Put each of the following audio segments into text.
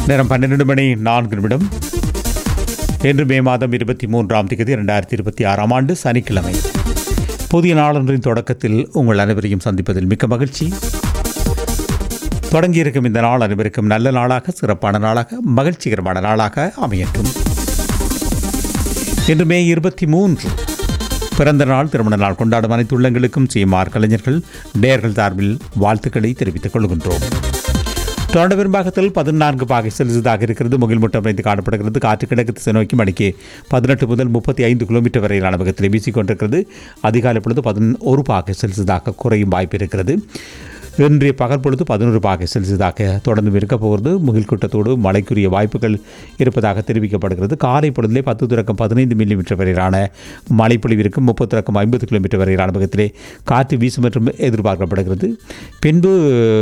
நேரம் பன்னிரண்டு மணி நான்கு நிமிடம் இன்று மே மாதம் இருபத்தி மூன்றாம் தேதி இரண்டாயிரத்தி இருபத்தி ஆறாம் ஆண்டு சனிக்கிழமை புதிய நாளொன்றின் தொடக்கத்தில் உங்கள் அனைவரையும் சந்திப்பதில் மிக்க மகிழ்ச்சி தொடங்கியிருக்கும் இந்த நாள் அனைவருக்கும் நல்ல நாளாக சிறப்பான நாளாக மகிழ்ச்சிகரமான நாளாக அமையட்டும் இன்று மே இருபத்தி மூன்று பிறந்த நாள் திருமண நாள் கொண்டாடும் அனைத்து உள்ளங்களுக்கும் சீமார் கலைஞர்கள் நேர்கள் சார்பில் வாழ்த்துக்களை தெரிவித்துக் கொள்கின்றோம் தொடர்ந்து பெரும்பாகத்தில் பதினான்கு பாகை செல்சியஸாக இருக்கிறது முகில் முட்டம் அமைந்து காணப்படுகிறது காற்று கிழக்கு திசை நோக்கி மணிக்கு பதினெட்டு முதல் முப்பத்தி ஐந்து கிலோமீட்டர் வரையிலான வேகத்தில் வீசிக்கொண்டிருக்கிறது அதிகாலை பொழுது பதினொரு பாகை செல்சியஸாக குறையும் வாய்ப்பு இருக்கிறது இன்றைய பகல் பொழுது பதினோரு பாகை செல்சியஸாக தொடர்ந்து இருக்க போகிறது முகில் கூட்டத்தோடு மழைக்குரிய வாய்ப்புகள் இருப்பதாக தெரிவிக்கப்படுகிறது காலை பொழுதிலே பத்து தொடக்கம் பதினைந்து மில்லிமீட்டர் வரையிலான மழைப்பொழிவு இருக்கும் முப்பது தொடக்கம் ஐம்பது கிலோமீட்டர் வரையிலான வேகத்திலே காற்று வீசும் என்றும் எதிர்பார்க்கப்படுகிறது பின்பு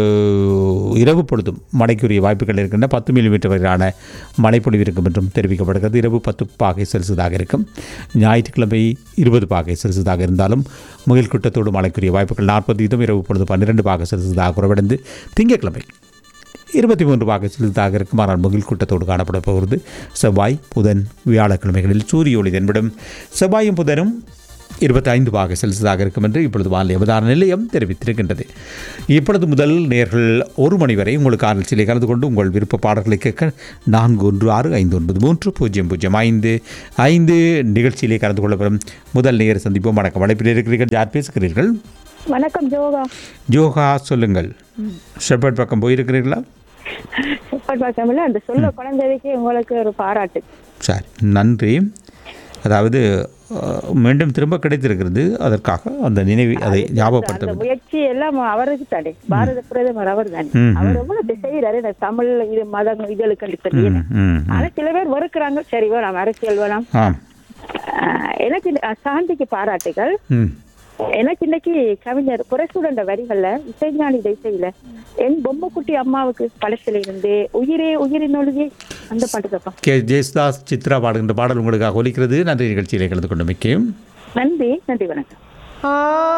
இரவு பொழுதும் மழைக்குரிய வாய்ப்புகள் இருக்கின்றன பத்து மில்லிமீட்டர் வரையிலான மழைப்பொழிவு இருக்கும் என்றும் தெரிவிக்கப்படுகிறது இரவு பத்து பாகை செல்சியஸாக இருக்கும் ஞாயிற்றுக்கிழமை இருபது பாகை செல்சியஸாக இருந்தாலும் முகில் கூட்டத்தோடு மழைக்குரிய வாய்ப்புகள் நாற்பது வீதம் இரவு பொழுது பன்னிரெண்டு பாகை செல்சியஸாக குறைவடைந்து திங்கட்கிழமை இருபத்தி மூன்று பாகை செலுத்தாக இருக்கும் ஆனால் முகில் கூட்டத்தோடு காணப்பட போகிறது செவ்வாய் புதன் வியாழக்கிழமைகளில் சூரிய ஒளி தென்படும் செவ்வாயும் புதனும் இருபத்தைந்து பாக செல்சியஸாக இருக்கும் என்று இப்பொழுது வானிலை அவதார நிலையம் தெரிவித்திருக்கின்றது இப்பொழுது முதல் நேர்கள் ஒரு மணி வரை உங்களுக்கு ஆராய்ச்சியிலே கலந்து கொண்டு உங்கள் விருப்ப பாடல்களை கேட்க நான்கு ஒன்று ஆறு ஐந்து ஒன்பது மூன்று பூஜ்ஜியம் பூஜ்ஜியம் ஐந்து ஐந்து நிகழ்ச்சியிலே கலந்து கொள்ளப்படும் முதல் நேர் சந்திப்போம் வணக்கம் அழைப்பில் இருக்கிறீர்கள் யார் பேசுகிறீர்கள் வணக்கம் ஜோகா யோகா சொல்லுங்கள் ஷெப்பர்ட் பக்கம் போயிருக்கிறீர்களா சூப்பர் பாசமில்ல அந்த சொல்ல குழந்தைக்கு உங்களுக்கு ஒரு பாராட்டு சரி நன்றி அதாவது அஹ், மீண்டும் திரும்ப கிடைத்திருக்கிறது அதற்காக அந்த நினைவு அதை ஞாபகப்படுத்த அந்த வேண்டும் முயற்சி எல்லாம் அவருக்கு தானே பாரத பிரதமர் அவர் தானே ம், அவர் எவ்வளவு செய்யறாரு இந்த தமிழ் இது மதம் இதுகளுக்கு சொல்லி ம், ம், ம். ஆனா சில பேர் வெறுக்கிறாங்க சரி வேணாம் அரசியல் வேணாம் ஆம் ஆஹ் எனக்கு இந்த- அஹ் சாந்திக்கு பாராட்டுகள் ம் எனக்கு இன்னைக்கு கவிஞர் குறைசூடண்ட வரிகள்ல இசைஞானி இசையில என் பொம்மைக்குட்டி அம்மாவுக்கு படத்துல இருந்து உயிரே உயிரின் ஒளியே அந்த பாட்டு தப்பா கே ஜெயசுதாஸ் சித்ரா பாடுகின்ற பாடல் உங்களுக்காக ஒலிக்கிறது நன்றி நிகழ்ச்சியிலே கலந்து கொண்டு மிக்க நன்றி நன்றி வணக்கம் ஆ